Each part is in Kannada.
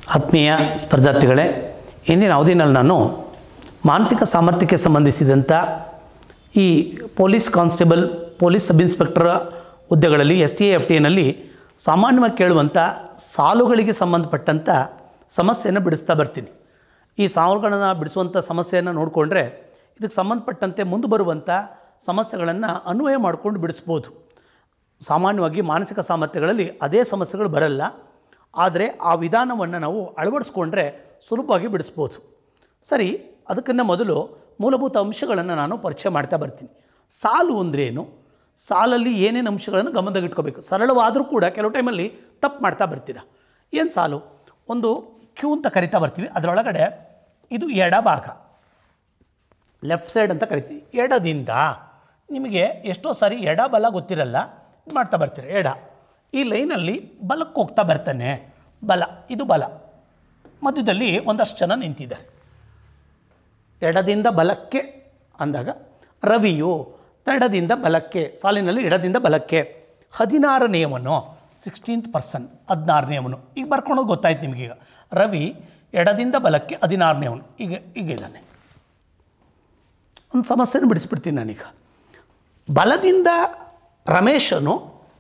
ಆತ್ಮೀಯ ಸ್ಪರ್ಧಾರ್ಥಿಗಳೇ ಇಂದಿನ ಅವಧಿನಲ್ಲಿ ನಾನು ಮಾನಸಿಕ ಸಾಮರ್ಥ್ಯಕ್ಕೆ ಸಂಬಂಧಿಸಿದಂಥ ಈ police constable police sub inspector ಹುದ್ದೆಗಳಲ್ಲಿ S T A F T ಎನಲ್ಲಿ ಸಾಮಾನ್ಯವಾಗಿ ಕೇಳುವಂಥ ಸಾಲುಗಳಿಗೆ ಸಂಬಂಧಪಟ್ಟಂಥ ಸಮಸ್ಯೆಯನ್ನು ಬಿಡಿಸ್ತಾ ಬರ್ತೀನಿ ಈ ಸಾಲುಗಳನ್ನು ಬಿಡಿಸುವಂಥ ಸಮಸ್ಯೆಯನ್ನು ನೋಡಿಕೊಂಡ್ರೆ ಇದಕ್ಕೆ ಸಂಬಂಧಪಟ್ಟಂತೆ ಮುಂದೆ ಬರುವಂಥ ಸಮಸ್ಯೆಗಳನ್ನು ಅನ್ವಯ ಮಾಡಿಕೊಂಡು ಬಿಡಿಸ್ಬೋದು ಸಾಮಾನ್ಯವಾಗಿ ಮಾನಸಿಕ ಸಾಮರ್ಥ್ಯಗಳಲ್ಲಿ ಅದೇ ಸಮಸ್ಯೆಗಳು ಬರಲ್ಲ ಆದರೆ ಆ ವಿಧಾನವನ್ನು ನಾವು ಅಳವಡಿಸ್ಕೊಂಡ್ರೆ ಸುಲಭವಾಗಿ ಬಿಡಿಸ್ಬೋದು ಸರಿ ಅದಕ್ಕಿಂತ ಮೊದಲು ಮೂಲಭೂತ ಅಂಶಗಳನ್ನು ನಾನು ಪರಿಚಯ ಮಾಡ್ತಾ ಬರ್ತೀನಿ ಸಾಲು ಅಂದ್ರೇನು ಸಾಲಲ್ಲಿ ಏನೇನು ಅಂಶಗಳನ್ನು ಗಮನದಲ್ಲಿಟ್ಕೋಬೇಕು ಸರಳವಾದರೂ ಕೂಡ ಕೆಲವು ಟೈಮಲ್ಲಿ ತಪ್ಪು ಮಾಡ್ತಾ ಬರ್ತೀರಾ ಏನು ಸಾಲು ಒಂದು ಕ್ಯೂ ಅಂತ ಕರಿತಾ ಬರ್ತೀವಿ ಅದರೊಳಗಡೆ ಇದು ಎಡಭಾಗ ಲೆಫ್ಟ್ ಸೈಡ್ ಅಂತ ಕರಿತೀವಿ ಎಡದಿಂದ ನಿಮಗೆ ಎಷ್ಟೋ ಸಾರಿ ಎಡ ಬಲ ಗೊತ್ತಿರಲ್ಲ ಇದು ಮಾಡ್ತಾ ಬರ್ತೀರ ಎಡ ಈ ಲೈನಲ್ಲಿ ಬಲಕ್ಕೆ ಹೋಗ್ತಾ ಬರ್ತಾನೆ ಬಲ ಇದು ಬಲ ಮಧ್ಯದಲ್ಲಿ ಒಂದಷ್ಟು ಜನ ನಿಂತಿದ್ದಾರೆ ಎಡದಿಂದ ಬಲಕ್ಕೆ ಅಂದಾಗ ರವಿಯು ಎಡದಿಂದ ಬಲಕ್ಕೆ ಸಾಲಿನಲ್ಲಿ ಎಡದಿಂದ ಬಲಕ್ಕೆ ಹದಿನಾರನೆಯವನು ಸಿಕ್ಸ್ಟೀನ್ತ್ ಪರ್ಸನ್ ಹದಿನಾರನೆಯವನು ಈಗ ಬರ್ಕೊಳೋದು ಗೊತ್ತಾಯ್ತು ನಿಮಗೀಗ ರವಿ ಎಡದಿಂದ ಬಲಕ್ಕೆ ಹದಿನಾರನೆಯವನು ಈಗ ಈಗಿದ್ದಾನೆ ಒಂದು ಸಮಸ್ಯೆನ ಬಿಡಿಸ್ಬಿಡ್ತೀನಿ ನಾನೀಗ ಬಲದಿಂದ ರಮೇಶನು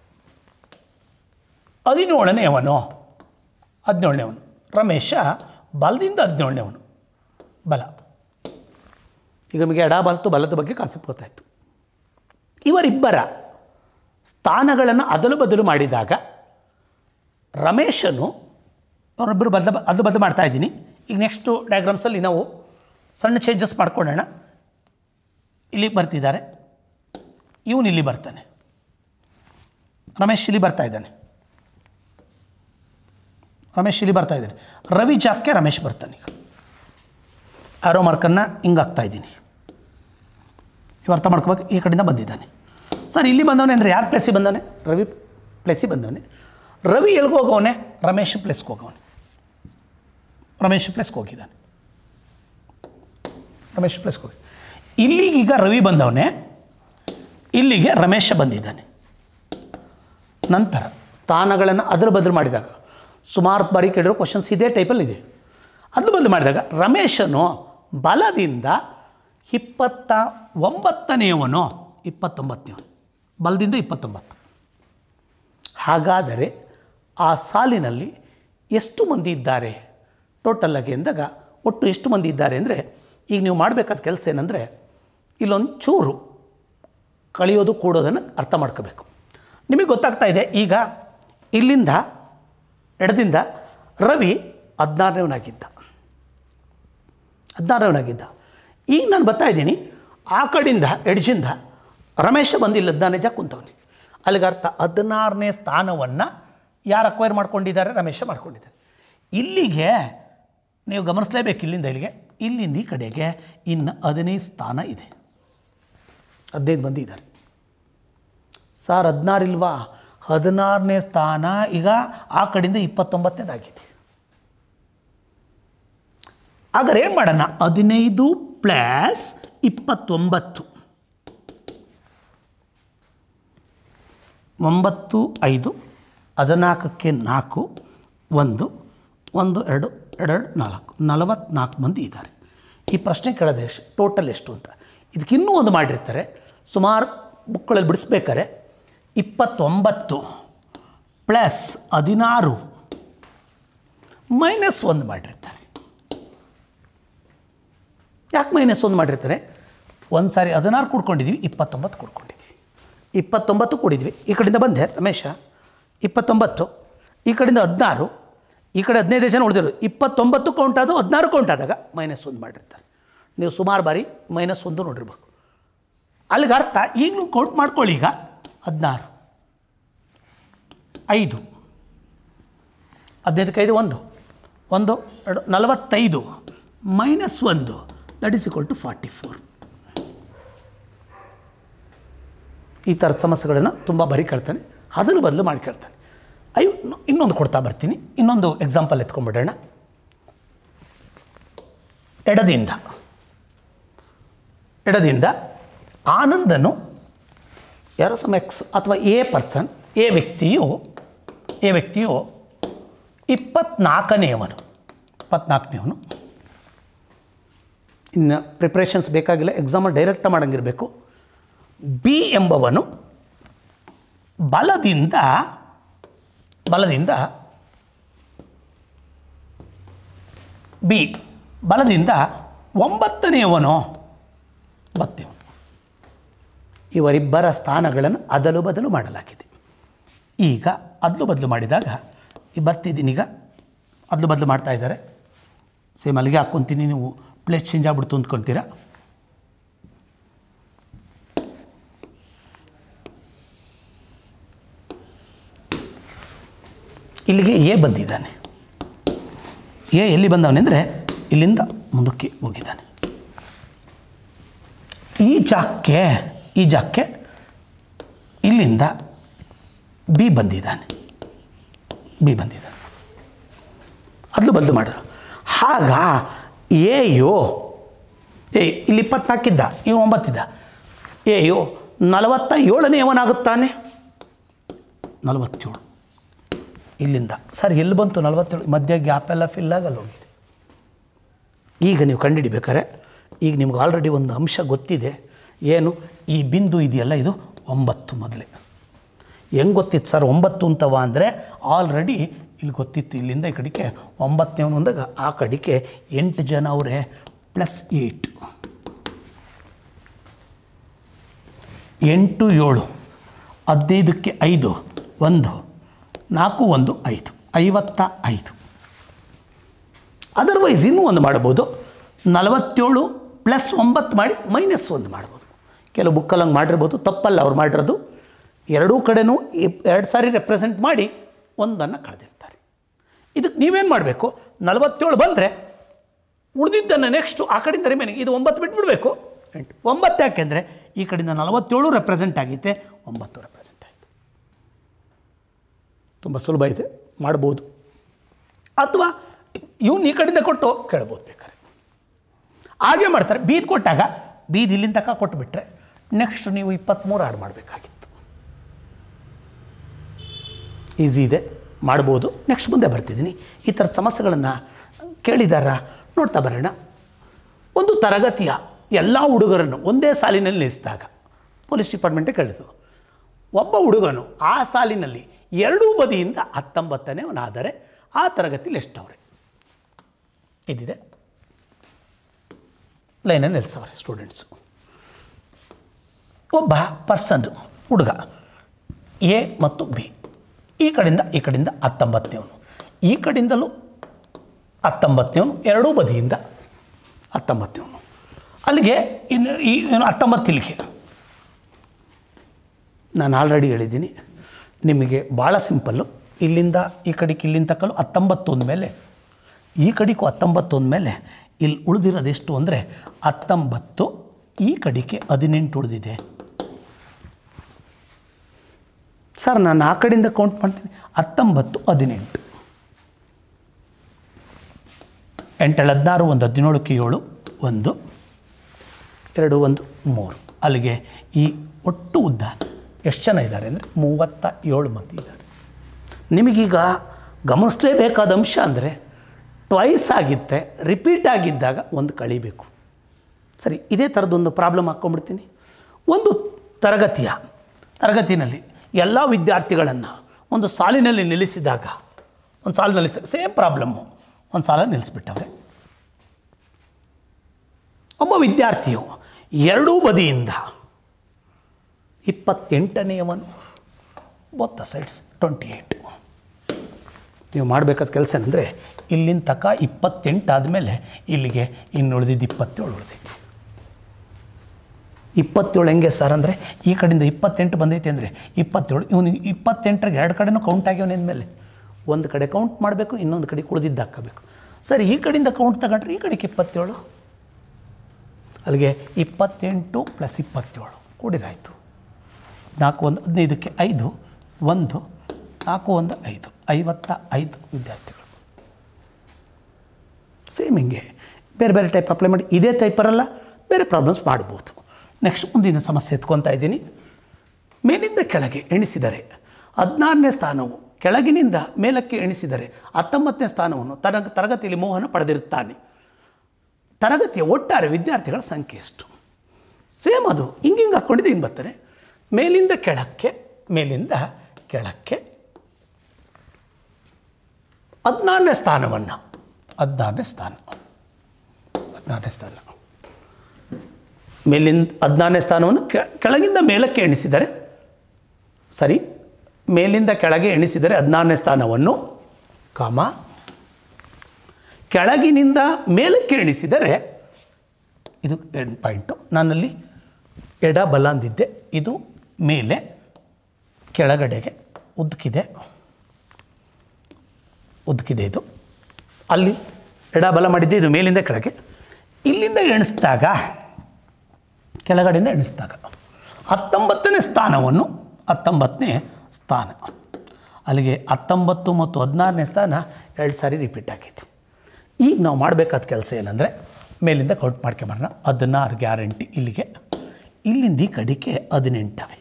ಹದಿನೇಳನೆಯವನು ಹದಿನೇಳನೇವನು ರಮೇಶ ಬಲದಿಂದ ಹದಿನೇಳನೇವನು ಬಲ ಈಗ ನಮಗೆ ಎಡ ಬಲತ್ತು ಬಲದ ಬಗ್ಗೆ ಕಾನ್ಸೆಪ್ಟ್ ಗೊತ್ತಾಯಿತು ಇವರಿಬ್ಬರ ಸ್ಥಾನಗಳನ್ನು ಅದಲು ಬದಲು ಮಾಡಿದಾಗ ರಮೇಶನು ಅವರಿಬ್ಬರು ಬದಲ ಅದಲು ಬದಲು ಮಾಡ್ತಾ ಇದ್ದೀನಿ ಈಗ ನೆಕ್ಸ್ಟು ಡಯಾಗ್ರಾಮ್ಸಲ್ಲಿ ನಾವು ಸಣ್ಣ ಚೇಂಜಸ್ ಮಾಡ್ಕೊಳ್ಳೋಣ ಇಲ್ಲಿ ಬರ್ತಿದ್ದಾರೆ ಇವನು ಇಲ್ಲಿ ಬರ್ತಾನೆ ರಮೇಶ್ ಇಲ್ಲಿ ಬರ್ತಾ ಇದ್ದಾನೆ ರಮೇಶ್ ಇಲ್ಲಿ ಬರ್ತಾ ಇದ್ದಾನೆ ರವಿ ಜಾಕ್ಕೆ ರಮೇಶ್ ಬರ್ತಾನೆ ಈಗ ಆರೋ ಮಾರ್ಕನ್ನು ಹಿಂಗೆ ಹಾಕ್ತಾ ಇದ್ದೀನಿ ಇವು ಅರ್ಥ ಮಾಡ್ಕೋಬೇಕು ಈ ಕಡೆಯಿಂದ ಬಂದಿದ್ದಾನೆ ಸರ್ ಇಲ್ಲಿ ಬಂದವನೇ ಅಂದರೆ ಯಾರು ಪ್ಲೇಸಿಗೆ ಬಂದವನೆ ರವಿ ಪ್ಲೇಸಿಗೆ ಬಂದವನೆ ರವಿ ಎಲ್ಗೆ ಹೋಗವನೆ ರಮೇಶ್ ಪ್ಲೇಸ್ಗೆ ಹೋಗವನೆ ರಮೇಶ್ ಪ್ಲೇಸ್ಗೆ ಹೋಗಿದ್ದಾನೆ ರಮೇಶ್ ಪ್ಲೇಸ್ಗೆ ಹೋಗಿ ಇಲ್ಲಿಗೀಗ ರವಿ ಬಂದವನೇ ಇಲ್ಲಿಗೆ ರಮೇಶ ಬಂದಿದ್ದಾನೆ ನಂತರ ಸ್ಥಾನಗಳನ್ನು ಅದರ ಬದಲು ಮಾಡಿದಾಗ ಸುಮಾರು ಬಾರಿ ಕೇಳಿರೋ ಕ್ವಶನ್ಸ್ ಇದೇ ಟೈಪಲ್ಲಿ ಇದೆ ಅದು ಬದಲು ಮಾಡಿದಾಗ ರಮೇಶನು ಬಲದಿಂದ ಇಪ್ಪತ್ತ ಒಂಬತ್ತನೆಯವನು ಇಪ್ಪತ್ತೊಂಬತ್ತನೇವನು ಬಲದಿಂದ ಇಪ್ಪತ್ತೊಂಬತ್ತು ಹಾಗಾದರೆ ಆ ಸಾಲಿನಲ್ಲಿ ಎಷ್ಟು ಮಂದಿ ಇದ್ದಾರೆ ಟೋಟಲ್ಲಾಗಿ ಎಂದಾಗ ಒಟ್ಟು ಎಷ್ಟು ಮಂದಿ ಇದ್ದಾರೆ ಅಂದರೆ ಈಗ ನೀವು ಮಾಡಬೇಕಾದ ಕೆಲಸ ಏನಂದರೆ ಇಲ್ಲೊಂದು ಚೂರು ಕಳೆಯೋದು ಕೂಡೋದನ್ನು ಅರ್ಥ ಮಾಡ್ಕೋಬೇಕು ನಿಮಗೆ ಗೊತ್ತಾಗ್ತಾ ಇದೆ ಈಗ ಇಲ್ಲಿಂದ ಎಡದಿಂದ ರವಿ ಹದಿನಾರನೇವನಾಗಿದ್ದ ಹದಿನಾರನೇವನಾಗಿದ್ದ ಈಗ ನಾನು ಬರ್ತಾ ಇದ್ದೀನಿ ಆ ಕಡೆಯಿಂದ ಎಡ್ಜಿಂದ ರಮೇಶ ಬಂದಿಲ್ಲ ಹದಿನಾರನೇ ಜಾ ಕುಂತವನಿ ಅಲ್ಲಿಗೆ ಅರ್ಥ ಹದಿನಾರನೇ ಸ್ಥಾನವನ್ನು ಯಾರು ಅಕ್ವೈರ್ ಮಾಡ್ಕೊಂಡಿದ್ದಾರೆ ರಮೇಶ ಮಾಡ್ಕೊಂಡಿದ್ದಾರೆ ಇಲ್ಲಿಗೆ ನೀವು ಗಮನಿಸಲೇಬೇಕು ಇಲ್ಲಿಂದ ಇಲ್ಲಿಗೆ ಇಲ್ಲಿಂದ ಈ ಕಡೆಗೆ ಇನ್ನು ಹದಿನೈದು ಸ್ಥಾನ ಇದೆ ಹದಿನೈದು ಮಂದಿ ಇದ್ದಾರೆ ಸರ್ ಹದಿನಾರು ಇಲ್ವಾ ಹದಿನಾರನೇ ಸ್ಥಾನ ಈಗ ಆ ಕಡೆಯಿಂದ ಇಪ್ಪತ್ತೊಂಬತ್ತನೇದಾಗಿದೆ ಹಾಗಾದ್ರೆ ಏನು ಮಾಡೋಣ ಹದಿನೈದು ಪ್ಲಸ್ ಇಪ್ಪತ್ತೊಂಬತ್ತು ಒಂಬತ್ತು ಐದು ಹದಿನಾಲ್ಕಕ್ಕೆ ನಾಲ್ಕು ಒಂದು ಒಂದು ಎರಡು ಎರಡೆರಡು ನಾಲ್ಕು ನಲವತ್ತ್ನಾಲ್ಕು ಮಂದಿ ಇದ್ದಾರೆ ಈ ಪ್ರಶ್ನೆ ಕೇಳೋದು ಎಷ್ಟು ಟೋಟಲ್ ಎಷ್ಟು ಅಂತ ಇದಕ್ಕಿನ್ನೂ ಒಂದು ಮಾಡಿರ್ತಾರೆ ಸುಮಾರು ಬುಕ್ಗಳಲ್ಲಿ ಬಿಡಿಸ್ಬೇಕಾರೆ ಇಪ್ಪತ್ತೊಂಬತ್ತು ಪ್ಲಸ್ ಹದಿನಾರು ಮೈನಸ್ ಒಂದು ಮಾಡಿರ್ತಾರೆ ಯಾಕೆ ಮೈನಸ್ ಒಂದು ಮಾಡಿರ್ತಾರೆ ಒಂದು ಸಾರಿ ಹದಿನಾರು ಕೂಡ್ಕೊಂಡಿದ್ದೀವಿ ಇಪ್ಪತ್ತೊಂಬತ್ತು ಕೂಡ್ಕೊಂಡಿದ್ದೀವಿ ಇಪ್ಪತ್ತೊಂಬತ್ತು ಕೂಡಿದ್ವಿ ಈ ಕಡೆಯಿಂದ ಬಂದೆ ರಮೇಶ ಇಪ್ಪತ್ತೊಂಬತ್ತು ಈ ಕಡೆಯಿಂದ ಹದಿನಾರು ಈ ಕಡೆ ಹದಿನೈದು ಜನ ಉಳಿದಿರು ಇಪ್ಪತ್ತೊಂಬತ್ತು ಕೌಂಟ್ ಆದವು ಹದಿನಾರು ಕೌಂಟ್ ಆದಾಗ ಮೈನಸ್ ಒಂದು ಮಾಡಿರ್ತಾರೆ ನೀವು ಸುಮಾರು ಬಾರಿ ಮೈನಸ್ ಒಂದು ನೋಡಿರ್ಬೇಕು ಅಲ್ಲಿಗೆ ಅರ್ಥ ಈಗಲೂ ಕೌಂಟ್ ಮಾಡ್ಕೊಳ್ಳಿ ಈಗ ಹದಿನಾರು ಐದು ಹದಿನೈದಕ್ಕೆ ಐದು ಒಂದು ಒಂದು ಎರಡು ನಲವತ್ತೈದು ಮೈನಸ್ ಒಂದು that is equal to forty four ಈ ಥರದ ಸಮಸ್ಯೆಗಳನ್ನು ತುಂಬ ಬರೀ ಕೇಳ್ತಾನೆ ಅದನ್ನು ಬದಲು ಮಾಡಿ ಕೇಳ್ತಾನೆ ಅಯ್ಯೋ ಇನ್ನೊಂದು ಕೊಡ್ತಾ ಬರ್ತೀನಿ ಇನ್ನೊಂದು ಎಕ್ಸಾಂಪಲ್ ಎತ್ಕೊಂಡ್ಬಿಡೋಣ ಎಡದಿಂದ ಎಡದಿಂದ ಆನಂದನು ಯಾರೋ ಸಮ್ ಎಕ್ಸ್ ಅಥವಾ ಎ ಪರ್ಸನ್ ಎ ವ್ಯಕ್ತಿಯು ಎ ವ್ಯಕ್ತಿಯು ಇಪ್ಪತ್ನಾಲ್ಕನೆಯವನು ಇಪ್ಪತ್ನಾಲ್ಕನೇವನು ಇನ್ನು ಪ್ರಿಪ್ರೇಷನ್ಸ್ ಬೇಕಾಗಿಲ್ಲ ಎಕ್ಸಾಮಲ್ಲಿ ಡೈರೆಕ್ಟ್ ಮಾಡಂಗಿರಬೇಕು ಬಿ ಎಂಬವನು ಬಲದಿಂದ ಬಲದಿಂದ ಬಿ ಬಲದಿಂದ ಒಂಬತ್ತನೆಯವನು ಬತ್ತೇವನು ಇವರಿಬ್ಬರ ಸ್ಥಾನಗಳನ್ನು ಅದಲು ಬದಲು ಮಾಡಲಾಗಿದೆ ಈಗ ಅದಲು ಬದಲು ಮಾಡಿದಾಗ ಈ ಬರ್ತಿದ್ದೀನಿ ಈಗ ಅದಲು ಬದಲು ಮಾಡ್ತಾ ಇದ್ದಾರೆ ಸೇಮ್ ಅಲ್ಲಿಗೆ ಹಾಕ್ಕೊತೀನಿ ನೀವು ಪ್ಲೇಸ್ ಚೇಂಜ್ ಆಗ್ಬಿಡ್ತು ಅಂದ್ಕೊಳ್ತೀರಾ ಇಲ್ಲಿಗೆ ಎ ಬಂದಿದ್ದಾನೆ ಎ ಎಲ್ಲಿ ಬಂದವನೆ ಅಂದರೆ ಇಲ್ಲಿಂದ ಮುಂದಕ್ಕೆ ಹೋಗಿದ್ದಾನೆ ಈ ಜಾಕ್ಕೆ ಈ ಜಾಕ್ಕೆ ಇಲ್ಲಿಂದ ಬಿ ಬಂದಿದ್ದಾನೆ ಬಿ ಬಂದಿದ್ದಾನೆ ಅದಲು ಬದಲು ಮಾಡಿದ್ರು ಆಗ ಎಯೋ ಏ ಇಲ್ಲಿ ಇಪ್ಪತ್ನಾಲ್ಕಿದ್ದ ಇವು ಒಂಬತ್ತಿದ್ದ ಎಯೋ ನಲವತ್ತ ಏಳನೆಯವನಾಗುತ್ತಾನೆ ನಲವತ್ತೇಳು ಇಲ್ಲಿಂದ ಸರ್ ಎಲ್ಲಿ ಬಂತು ನಲವತ್ತೇಳು ಮಧ್ಯ ಗ್ಯಾಪ್ ಎಲ್ಲ ಫಿಲ್ ಆಗಲ್ಲ ಹೋಗಿದೆ ಈಗ ನೀವು ಕಂಡುಹಿಡಿಬೇಕಾರೆ ಈಗ ನಿಮ್ಗೆ ಆಲ್ರೆಡಿ ಒಂದು ಅಂಶ ಗೊತ್ತಿದೆ ಏನು ಈ ಬಿಂದು ಇದೆಯಲ್ಲ ಇದು ಒಂಬತ್ತು ಮೊದಲೇ ಹೆಂಗೆ ಗೊತ್ತಿತ್ತು ಸರ್ ಒಂಬತ್ತು ಅಂತವ ಅಂದರೆ ಆಲ್ರೆಡಿ ಇಲ್ಲಿ ಗೊತ್ತಿತ್ತು ಇಲ್ಲಿಂದ ಈ ಕಡೆಗೆ ಒಂಬತ್ತನೇ ಅಂದಾಗ ಆ ಕಡೆಗೆ ಎಂಟು ಜನ ಅವರೇ ಪ್ಲಸ್ ಏಯ್ಟ್ ಎಂಟು ಏಳು ಹದಿನೈದಕ್ಕೆ ಐದು ಒಂದು ನಾಲ್ಕು ಒಂದು ಐದು ಐವತ್ತ ಐದು ಅದರ್ವೈಸ್ ಇನ್ನೂ ಒಂದು ಮಾಡ್ಬೋದು ನಲವತ್ತೇಳು ಪ್ಲಸ್ ಒಂಬತ್ತು ಮಾಡಿ ಮೈನಸ್ ಒಂದು ಮಾಡ್ಬೋದು ಕೆಲವು ಬುಕ್ಕಲ್ಲಿ ಹಂಗೆ ಮಾಡಿರ್ಬೋದು ತಪ್ಪಲ್ಲ ಅವ್ರು ಮಾಡಿರೋದು ಎರಡೂ ಕಡೆನೂ ಇಪ್- ಎರಡು ಸಾರಿ ರೆಪ್ರೆಸೆಂಟ್ ಮಾಡಿ ಒಂದನ್ನು ಕಳೆದಿರ್ತಾರೆ ಇದಕ್ಕೆ ನೀವೇನು ಮಾಡಬೇಕು ನಲವತ್ತೇಳು ಬಂದರೆ ಉಳಿದಿದ್ದನ್ನು ನೆಕ್ಸ್ಟು ಆ ಕಡೆಯಿಂದ ರಿಮೈನಿಂಗ್ ಇದು ಒಂಬತ್ತು ಬಿಟ್ಬಿಡಬೇಕು ಎಂಟು ಒಂಬತ್ತು ಯಾಕೆಂದರೆ ಈ ಕಡೆಯಿಂದ ನಲವತ್ತೇಳು ರೆಪ್ರೆಸೆಂಟ್ ಆಗೈತೆ ಒಂಬತ್ತು ರೆಪ್ರೆಸೆಂಟ್ ಆಯಿತು ತುಂಬ ಸುಲಭ ಇದೆ ಮಾಡ್ಬೋದು ಅಥವಾ ಇವನು ಈ ಕಡೆಯಿಂದ ಕೊಟ್ಟು ಕೇಳ್ಬೋದು ಬೇಕಾದ್ರೆ ಹಾಗೆ ಮಾಡ್ತಾರೆ ಬೀದ್ ಕೊಟ್ಟಾಗ ಬೀದ್ ಇಲ್ಲಿಂದ ತನಕ ಕೊಟ್ಟುಬಿಟ್ರೆ ನೆಕ್ಸ್ಟ್ ನೀವು ಇಪ್ಪತ್ತ್ಮೂರು ಆಡ್ ಮಾಡಬೇಕಾಗಿತ್ತು ಈಸಿ ಇದೆ ಮಾಡ್ಬೋದು ನೆಕ್ಸ್ಟ್ ಮುಂದೆ ಬರ್ತಿದ್ದೀನಿ ಈ ಥರದ ಸಮಸ್ಯೆಗಳನ್ನು ಕೇಳಿದಾರ ನೋಡ್ತಾ ಬರೋಣ ಒಂದು ತರಗತಿಯ ಎಲ್ಲ ಹುಡುಗರನ್ನು ಒಂದೇ ಸಾಲಿನಲ್ಲಿ ನಿಲ್ಲಿಸಿದಾಗ ಪೊಲೀಸ್ ಡಿಪಾರ್ಟ್ಮೆಂಟೇ ಕೇಳಿತು ಒಬ್ಬ ಹುಡುಗನು ಆ ಸಾಲಿನಲ್ಲಿ ಎರಡೂ ಬದಿಯಿಂದ ಹತ್ತೊಂಬತ್ತನೇ ಅವನಾದರೆ ಆ ತರಗತಿಲಿ ಎಷ್ಟವ್ರೆ ಇದಿದೆ ಲೈನಲ್ಲಿ ನಿಲ್ಲಿಸವ್ರೆ ಸ್ಟೂಡೆಂಟ್ಸು ಒಬ್ಬ ಪರ್ಸನ್ ಹುಡುಗ ಎ ಮತ್ತು ಬಿ ಈ ಕಡೆಯಿಂದ ಈ ಕಡೆಯಿಂದ ಹತ್ತೊಂಬತ್ತನೇವನು ಈ ಕಡೆಯಿಂದಲೂ ಹತ್ತೊಂಬತ್ತನೇವನು ಎರಡೂ ಬದಿಯಿಂದ ಹತ್ತೊಂಬತ್ತನೇವನು ಅಲ್ಲಿಗೆ ಇನ್ನು ಈ ಏನು ಹತ್ತೊಂಬತ್ತು ಇಲ್ಲಿಗೆ ನಾನು ಆಲ್ರೆಡಿ ಹೇಳಿದ್ದೀನಿ ನಿಮಗೆ ಭಾಳ ಸಿಂಪಲ್ಲು ಇಲ್ಲಿಂದ ಈ ಕಡೆಗೆ ಇಲ್ಲಿಂದ ತಕ್ಕಲು ಹತ್ತೊಂಬತ್ತು ಮೇಲೆ ಈ ಕಡೆಗೂ ಹತ್ತೊಂಬತ್ತು ಮೇಲೆ ಇಲ್ಲಿ ಉಳಿದಿರೋದು ಎಷ್ಟು ಅಂದರೆ ಹತ್ತೊಂಬತ್ತು ಈ ಕಡೆಗೆ ಹದಿನೆಂಟು ಉಳಿದಿದೆ ಸರ್ ನಾನು ಆ ಕಡೆಯಿಂದ ಕೌಂಟ್ ಮಾಡ್ತೀನಿ ಹತ್ತೊಂಬತ್ತು ಹದಿನೆಂಟು ಎಂಟೇಳು ಹದಿನಾರು ಒಂದು ಹದಿನೇಳಕ್ಕೆ ಏಳು ಒಂದು ಎರಡು ಒಂದು ಮೂರು ಅಲ್ಲಿಗೆ ಈ ಒಟ್ಟು ಉದ್ದ ಎಷ್ಟು ಜನ ಇದ್ದಾರೆ ಅಂದರೆ ಮೂವತ್ತ ಏಳು ಮಂದಿ ಇದ್ದಾರೆ ನಿಮಗೀಗ ಗಮನಿಸಲೇಬೇಕಾದ ಅಂಶ ಅಂದರೆ ಟ್ವೈಸ್ ಆಗಿತ್ತೆ ರಿಪೀಟ್ ಆಗಿದ್ದಾಗ ಒಂದು ಕಳಿಬೇಕು ಸರಿ ಇದೇ ಥರದೊಂದು ಪ್ರಾಬ್ಲಮ್ ಹಾಕ್ಕೊಂಡ್ಬಿಡ್ತೀನಿ ಒಂದು ತರಗತಿಯ ತರಗತಿನಲ್ಲಿ ಎಲ್ಲ ವಿದ್ಯಾರ್ಥಿಗಳನ್ನು ಒಂದು ಸಾಲಿನಲ್ಲಿ ನಿಲ್ಲಿಸಿದಾಗ ಒಂದು ಸಾಲಿನಲ್ಲಿ ಸೇಮ್ ಪ್ರಾಬ್ಲಮ್ಮು ಒಂದು ಸಾಲ ನಿಲ್ಲಿಸ್ಬಿಟ್ಟವ್ರೆ ಒಬ್ಬ ವಿದ್ಯಾರ್ಥಿಯು ಎರಡೂ ಬದಿಯಿಂದ ಇಪ್ಪತ್ತೆಂಟನೆಯವನು ಬೋತ್ ಸೈಡ್ಸ್ ಟ್ವೆಂಟಿ ಏಯ್ಟ್ ನೀವು ಮಾಡಬೇಕಾದ ಕೆಲಸ ಏನಂದರೆ ಇಲ್ಲಿಂದ ತಕ ಇಪ್ಪತ್ತೆಂಟು ಆದಮೇಲೆ ಇಲ್ಲಿಗೆ ಇನ್ನು ಉಳಿದಿದ್ದು ಇಪ್ಪತ್ತೇಳು ಉಳಿದೈತಿ ಇಪ್ಪತ್ತೇಳು ಹೆಂಗೆ ಸರ್ ಅಂದರೆ ಈ ಕಡೆಯಿಂದ ಇಪ್ಪತ್ತೆಂಟು ಬಂದೈತೆ ಅಂದರೆ ಇಪ್ಪತ್ತೇಳು ಇವನು ಇಪ್ಪತ್ತೆಂಟರಿಗೆ ಎರಡು ಕಡೆನೂ ಕೌಂಟ್ ಆಗ್ಯವನ ಮೇಲೆ ಒಂದು ಕಡೆ ಕೌಂಟ್ ಮಾಡಬೇಕು ಇನ್ನೊಂದು ಕಡೆ ಉಳಿದಿದ್ದು ಹಾಕಬೇಕು ಸರಿ ಈ ಕಡೆಯಿಂದ ಕೌಂಟ್ ತಗೊಂಡ್ರೆ ಈ ಕಡೆಗೆ ಇಪ್ಪತ್ತೇಳು ಅಲ್ಲಿಗೆ ಇಪ್ಪತ್ತೆಂಟು ಪ್ಲಸ್ ಇಪ್ಪತ್ತೇಳು ಕೂಡಿರಾಯಿತು ನಾಲ್ಕು ಒಂದು ಹದಿನೈದಕ್ಕೆ ಐದು ಒಂದು ನಾಲ್ಕು ಒಂದು ಐದು ಐವತ್ತ ಐದು ವಿದ್ಯಾರ್ಥಿಗಳು ಸೇಮ್ ಹಿಂಗೆ ಬೇರೆ ಬೇರೆ ಟೈಪ್ ಅಪ್ಲೈ ಮಾಡಿ ಇದೇ ಟೈಪ್ ಬರಲ್ಲ ಬೇರೆ ಪ್ರಾಬ್ಲಮ್ಸ್ ಮಾಡ್ಬೋದು ನೆಕ್ಸ್ಟ್ ಮುಂದಿನ ಸಮಸ್ಯೆ ಎತ್ಕೊತಾ ಇದ್ದೀನಿ ಮೇಲಿಂದ ಕೆಳಗೆ ಎಣಿಸಿದರೆ ಹದಿನಾರನೇ ಸ್ಥಾನವು ಕೆಳಗಿನಿಂದ ಮೇಲಕ್ಕೆ ಎಣಿಸಿದರೆ ಹತ್ತೊಂಬತ್ತನೇ ಸ್ಥಾನವನ್ನು ತರಗ ತರಗತಿಯಲ್ಲಿ ಮೋಹನ ಪಡೆದಿರುತ್ತಾನೆ ತರಗತಿಯ ಒಟ್ಟಾರೆ ವಿದ್ಯಾರ್ಥಿಗಳ ಸಂಖ್ಯೆ ಎಷ್ಟು ಸೇಮ್ ಅದು ಹಿಂಗಿಂಗೆ ಹಾಕ್ಕೊಂಡಿದ್ದು ಹಿಂಗೆ ಬರ್ತಾರೆ ಮೇಲಿಂದ ಕೆಳಕ್ಕೆ ಮೇಲಿಂದ ಕೆಳಕ್ಕೆ ಹದಿನಾರನೇ ಸ್ಥಾನವನ್ನು ಹದಿನಾರನೇ ಸ್ಥಾನ ಹದಿನಾರನೇ ಸ್ಥಾನ ಮೇಲಿಂದ ಹದಿನಾರನೇ ಸ್ಥಾನವನ್ನು ಕೆ ಕೆಳಗಿಂದ ಮೇಲಕ್ಕೆ ಎಣಿಸಿದರೆ ಸರಿ ಮೇಲಿಂದ ಕೆಳಗೆ ಎಣಿಸಿದರೆ ಹದಿನಾರನೇ ಸ್ಥಾನವನ್ನು ಕಾಮ ಕೆಳಗಿನಿಂದ ಮೇಲಕ್ಕೆ ಎಣಿಸಿದರೆ ಇದು ಎಂಟು ಪಾಯಿಂಟು ನಾನಲ್ಲಿ ಎಡ ಬಲ ಅಂದಿದ್ದೆ ಇದು ಮೇಲೆ ಕೆಳಗಡೆಗೆ ಉದ್ದಕ್ಕಿದೆ ಉದ್ದಕ್ಕಿದೆ ಇದು ಅಲ್ಲಿ ಎಡ ಬಲ ಮಾಡಿದ್ದೆ ಇದು ಮೇಲಿಂದ ಕೆಳಗೆ ಇಲ್ಲಿಂದ ಎಣಿಸಿದಾಗ ಕೆಳಗಡೆಯಿಂದ ಎಣಿಸಿದಾಗ ಹತ್ತೊಂಬತ್ತನೇ ಸ್ಥಾನವನ್ನು ಹತ್ತೊಂಬತ್ತನೇ ಸ್ಥಾನ ಅಲ್ಲಿಗೆ ಹತ್ತೊಂಬತ್ತು ಮತ್ತು ಹದಿನಾರನೇ ಸ್ಥಾನ ಎರಡು ಸಾರಿ ರಿಪೀಟ್ ಆಗಿದೆ ಈಗ ನಾವು ಮಾಡಬೇಕಾದ ಕೆಲಸ ಏನಂದರೆ ಮೇಲಿಂದ ಕೌಂಟ್ ಮಾಡ್ಕೊಂಬರೋಣ ಹದಿನಾರು ಗ್ಯಾರಂಟಿ ಇಲ್ಲಿಗೆ ಇಲ್ಲಿಂದ ಈ ಕಡೆಗೆ ಹದಿನೆಂಟವೆ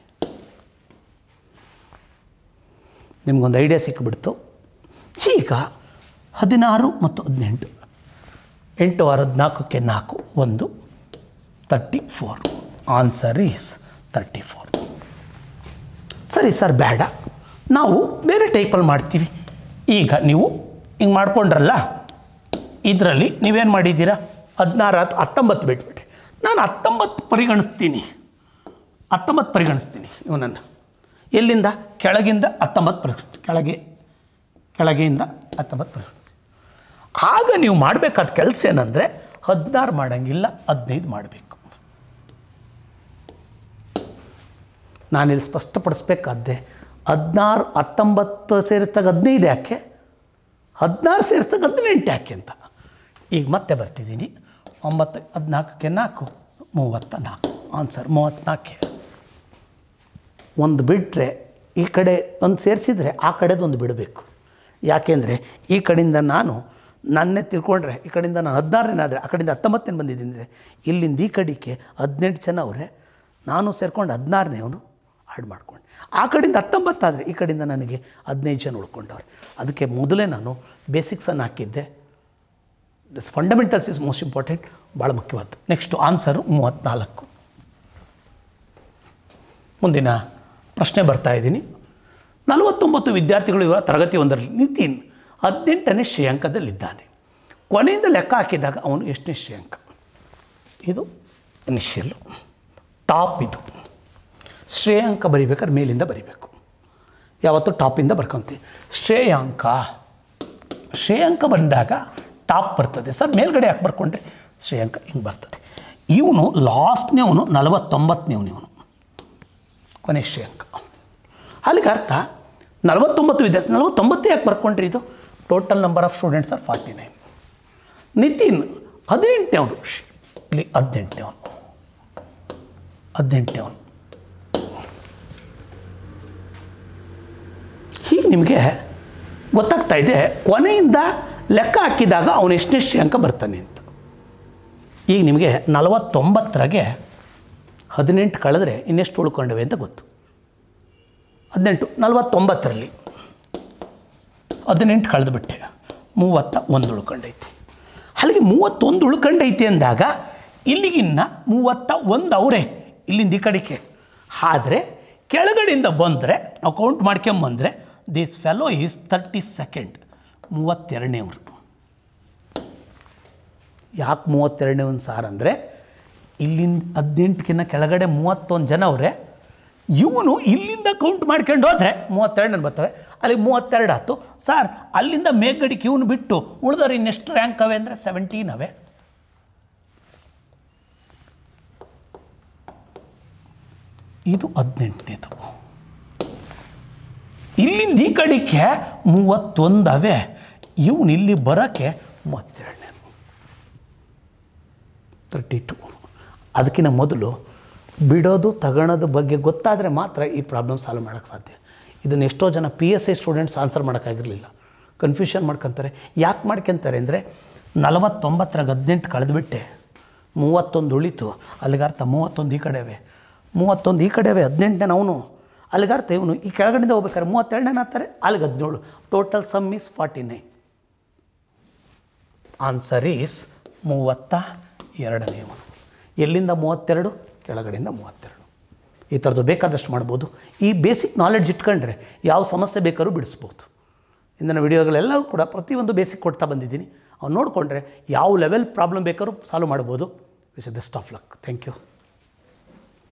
ನಿಮಗೊಂದು ಐಡಿಯಾ ಸಿಕ್ಕಿಬಿಡ್ತು ಈಗ ಹದಿನಾರು ಮತ್ತು ಹದಿನೆಂಟು ಎಂಟು ಆರು ಹದಿನಾಲ್ಕಕ್ಕೆ ನಾಲ್ಕು ಒಂದು thirty four answer is thirty four ಸರಿ ಸರ್ ಬೇಡ ನಾವು ಬೇರೆ ಟೈಪಲ್ಲಿ ಮಾಡ್ತೀವಿ ಈಗ ನೀವು ಹಿಂಗೆ ಮಾಡ್ಕೊಂಡ್ರಲ್ಲ ಇದರಲ್ಲಿ ನೀವೇನು ಮಾಡಿದ್ದೀರಾ ಹದಿನಾರು ಹತ್ತು ಹತ್ತೊಂಬತ್ತು ಬಿಟ್ಬಿಟ್ರಿ ನಾನು ಹತ್ತೊಂಬತ್ತು ಪರಿಗಣಿಸ್ತೀನಿ ಹತ್ತೊಂಬತ್ತು ಪರಿಗಣಿಸ್ತೀನಿ ಇವನನ್ನು ಎಲ್ಲಿಂದ ಕೆಳಗಿಂದ ಹತ್ತೊಂಬತ್ತು ಪರಿಗಣಿಸ್ತೀನಿ ಕೆಳಗೆ ಕೆಳಗೆಯಿಂದ ಹತ್ತೊಂಬತ್ತು ಪರಿಗಣಿಸ್ತೀನಿ ಆಗ ನೀವು ಮಾಡಬೇಕಾದ ಕೆಲಸ ಏನಂದರೆ ಹದಿನಾರು ಮಾಡೋಂಗಿಲ್ಲ ಹದಿನೈದು ಮಾಡಬೇಕು ನಾನಿಲ್ಲಿ ಸ್ಪಷ್ಟಪಡಿಸ್ಬೇಕಾದ್ದೆ ಹದಿನಾರು ಹತ್ತೊಂಬತ್ತು ಸೇರಿಸಿದಾಗ ಹದಿನೈದು ಯಾಕೆ ಹದಿನಾರು ಸೇರಿಸಿದಾಗ ಹದಿನೆಂಟು ಯಾಕೆ ಅಂತ ಈಗ ಮತ್ತೆ ಬರ್ತಿದ್ದೀನಿ ಒಂಬತ್ತು ಹದಿನಾಲ್ಕಕ್ಕೆ ನಾಲ್ಕು ಮೂವತ್ತ ನಾಲ್ಕು ಆನ್ಸರ್ ಮೂವತ್ತ್ನಾಲ್ಕೆ ಒಂದು ಬಿಟ್ಟರೆ ಈ ಕಡೆ ಒಂದು ಸೇರಿಸಿದರೆ ಆ ಕಡೆದು ಒಂದು ಬಿಡಬೇಕು ಯಾಕೆಂದರೆ ಈ ಕಡೆಯಿಂದ ನಾನು ನನ್ನೇ ತಿಳ್ಕೊಂಡ್ರೆ ಈ ಕಡೆಯಿಂದ ನಾನು ಹದಿನಾರನೇ ಆದರೆ ಆ ಕಡೆಯಿಂದ ಹತ್ತೊಂಬತ್ತನೇ ಬಂದಿದ್ದೀನಿ ಅಂದರೆ ಇಲ್ಲಿಂದ ಈ ಕಡೆಗೆ ಹದಿನೆಂಟು ಜನ ಅವರೇ ನಾನು ಸೇರ್ಕೊಂಡು ಹದಿನಾರನೇ ಅವನು ಆ್ಯಡ್ ಮಾಡ್ಕೊಂಡು ಆ ಕಡೆಯಿಂದ ಹತ್ತೊಂಬತ್ತಾದರೆ ಈ ಕಡೆಯಿಂದ ನನಗೆ ಹದಿನೈದು ಜನ ಉಳ್ಕೊಂಡವ್ರೆ ಅದಕ್ಕೆ ಮೊದಲೇ ನಾನು ಬೇಸಿಕ್ಸನ್ನು ಹಾಕಿದ್ದೆ this fundamentals is most important ಭಾಳ ಮುಖ್ಯವಾದ್ದು ನೆಕ್ಸ್ಟು ಆನ್ಸರು ಮೂವತ್ತ್ನಾಲ್ಕು ಮುಂದಿನ ಪ್ರಶ್ನೆ ಬರ್ತಾ ಇದ್ದೀನಿ ನಲವತ್ತೊಂಬತ್ತು ವಿದ್ಯಾರ್ಥಿಗಳು ಇವರ ತರಗತಿ ಒಂದರಲ್ಲಿ ನಿತಿನ್ ಹದಿನೆಂಟನೇ ಶ್ರೇಯಾಂಕದಲ್ಲಿದ್ದಾನೆ ಕೊನೆಯಿಂದ ಲೆಕ್ಕ ಹಾಕಿದಾಗ ಅವನು ಎಷ್ಟನೇ ಶ್ರೇಯಾಂಕ ಇದು ಇನಿಷಿಯಲ್ಲು ಟಾಪ್ ಇದು ಶ್ರೇಯಾಂಕ ಬರಿಬೇಕಾದ್ರೆ ಮೇಲಿಂದ ಬರಿಬೇಕು ಯಾವತ್ತು ಟಾಪಿಂದ ಬರ್ಕೊತೀವಿ ಶ್ರೇಯಾಂಕ ಶ್ರೇಯಾಂಕ ಬಂದಾಗ ಟಾಪ್ ಬರ್ತದೆ ಸರ್ ಮೇಲ್ಗಡೆ ಯಾಕೆ ಬರ್ಕೊಂಡ್ರೆ ಶ್ರೇಯಾಂಕ ಹಿಂಗೆ ಬರ್ತದೆ ಇವನು ಲಾಸ್ಟ್ನೇವನು ನಲವತ್ತೊಂಬತ್ತನೇವನು ಇವನು ಕೊನೆ ಶ್ರೇಯಾಂಕ ಅಲ್ಲಿಗೆ ಅರ್ಥ ನಲವತ್ತೊಂಬತ್ತು ವಿದ್ಯಾರ್ಥಿ ನಲವತ್ತೊಂಬತ್ತೇ ಯಾಕೆ ಬರ್ಕೊಂಡ್ರಿ ಇದು total number of students are forty nine Nitin ಹದಿನೆಂಟನೇವನು ಇಲ್ಲಿ ಹದಿನೆಂಟನೇವನು ಹದಿನೆಂಟನೇವನು ಹೀಗೆ ನಿಮಗೆ ಗೊತ್ತಾಗ್ತಾ ಇದೆ ಕೊನೆಯಿಂದ ಲೆಕ್ಕ ಹಾಕಿದಾಗ ಅವನು ಎಷ್ಟನೇ ಶ್ರೇಯಾಂಕ ಬರ್ತಾನೆ ಅಂತ ಈಗ ನಿಮಗೆ ನಲವತ್ತೊಂಬತ್ತರಾಗೆ ಹದಿನೆಂಟು ಕಳೆದ್ರೆ ಇನ್ನೆಷ್ಟು ಉಳ್ಕೊಂಡವೆ ಅಂತ ಗೊತ್ತು ಹದಿನೆಂಟು ನಲವತ್ತೊಂಬತ್ತರಲ್ಲಿ ಹದಿನೆಂಟು ಕಳೆದುಬಿಟ್ಟೆ ಮೂವತ್ತ ಒಂದು ಉಳ್ಕೊಂಡೈತಿ ಅಲ್ಲಿಗೆ ಮೂವತ್ತೊಂದು ಉಳ್ಕೊಂಡೈತಿ ಅಂದಾಗ ಇಲ್ಲಿಗಿನ್ನ ಮೂವತ್ತ ಒಂದು ಅವರೇ ಇಲ್ಲಿಂದ ಈ ಕಡೆಗೆ ಆದರೆ ಕೆಳಗಡೆಯಿಂದ ಬಂದರೆ ನಾವು ಕೌಂಟ್ ಮಾಡ್ಕೊಂಬಂದರೆ this fellow is thirty second ಮೂವತ್ತೆರಡನೇವ್ರು ಯಾಕೆ ಮೂವತ್ತೆರಡನೇ ಒಂದು ಸಾರ್ ಅಂದರೆ ಇಲ್ಲಿಂದ ಹದಿನೆಂಟಕ್ಕಿಂತ ಕೆಳಗಡೆ ಮೂವತ್ತೊಂದು ಜನ ಅವರೇ ಇವನು ಇಲ್ಲಿಂದ ಕೌಂಟ್ ಮಾಡ್ಕೊಂಡು ಹೋದರೆ ಮೂವತ್ತೆರಡು ಬರ್ತವೆ ಅಲ್ಲಿ ಮೂವತ್ತೆರಡು ಆಯ್ತು ಸರ್ ಅಲ್ಲಿಂದ ಮೇಲ್ಗಡಿಗೆ ಇವನು ಬಿಟ್ಟು ಉಳಿದವ್ರು ಇನ್ನೆಷ್ಟು ರ್ಯಾಂಕ್ ಅವೆ ಅಂದರೆ ಸೆವೆಂಟೀನ್ ಅವೆ ಇದು ಹದಿನೆಂಟನೇದು ಇಲ್ಲಿಂದ ಈ ಕಡೆಗೆ ಮೂವತ್ತೊಂದು ಅವೆ ಇವನು ಇಲ್ಲಿ ಬರೋಕ್ಕೆ ಮೂವತ್ತೆರಡನೇ ತರ್ಟಿ ಟು ಅದಕ್ಕಿಂತ ಮೊದಲು ಬಿಡೋದು ತಗೊಳೋದು ಬಗ್ಗೆ ಗೊತ್ತಾದರೆ ಮಾತ್ರ ಈ ಪ್ರಾಬ್ಲಮ್ ಸಾಲ್ವ್ ಮಾಡೋಕ್ಕೆ ಸಾಧ್ಯ ಇದನ್ನು ಎಷ್ಟೋ ಜನ P S I students answer ಮಾಡೋಕ್ಕಾಗಿರಲಿಲ್ಲ ಕನ್ಫ್ಯೂಷನ್ ಮಾಡ್ಕೊತಾರೆ ಯಾಕೆ ಮಾಡ್ಕೊತಾರೆ ಅಂದರೆ ನಲವತ್ತೊಂಬತ್ತರಾಗ ಹದಿನೆಂಟು ಕಳೆದುಬಿಟ್ಟೆ ಮೂವತ್ತೊಂದು ಉಳಿತು ಅಲ್ಲಿಗೆ ಅರ್ಥ ಮೂವತ್ತೊಂದು ಈ ಕಡೆವೆ ಮೂವತ್ತೊಂದು ಈ ಕಡೆವೆ ಹದಿನೆಂಟನೇ ಅವನು ಅಲ್ಲಿಗೆ ಅರ್ಥ ಇವನು ಈ ಕೆಳಗಡೆಯಿಂದ ಹೋಗ್ಬೇಕಾದ್ರೆ ಮೂವತ್ತೆರಡನೇ ಆಗ್ತಾರೆ ಅಲ್ಲಿಗೆ ಹದಿನೇಳು total sum is forty nine answer is ಮೂವತ್ತ ಎರಡನೇವನು ಎಲ್ಲಿಂದ ಮೂವತ್ತೆರಡು ಕೆಳಗಡೆಯಿಂದ ಮೂವತ್ತೆರಡು ಈ ಥರದ್ದು ಬೇಕಾದಷ್ಟು ಮಾಡ್ಬೋದು ಈ ಬೇಸಿಕ್ ನಾಲೆಡ್ಜ್ ಇಟ್ಕೊಂಡ್ರೆ ಯಾವ ಸಮಸ್ಯೆ ಬೇಕಾದ್ರೂ ಬಿಡಿಸ್ಬೋದು ಇಂದಿನ ವಿಡಿಯೋಗಳೆಲ್ಲವೂ ಕೂಡ ಪ್ರತಿಯೊಂದು ಬೇಸಿಕ್ ಕೊಡ್ತಾ ಬಂದಿದ್ದೀನಿ ಅವ್ನು ನೋಡಿಕೊಂಡ್ರೆ ಯಾವ ಲೆವೆಲ್ ಪ್ರಾಬ್ಲಮ್ ಬೇಕಾದ್ರೂ ಸಾಲ್ವ್ ಮಾಡ್ಬೋದು wish best of luck thank you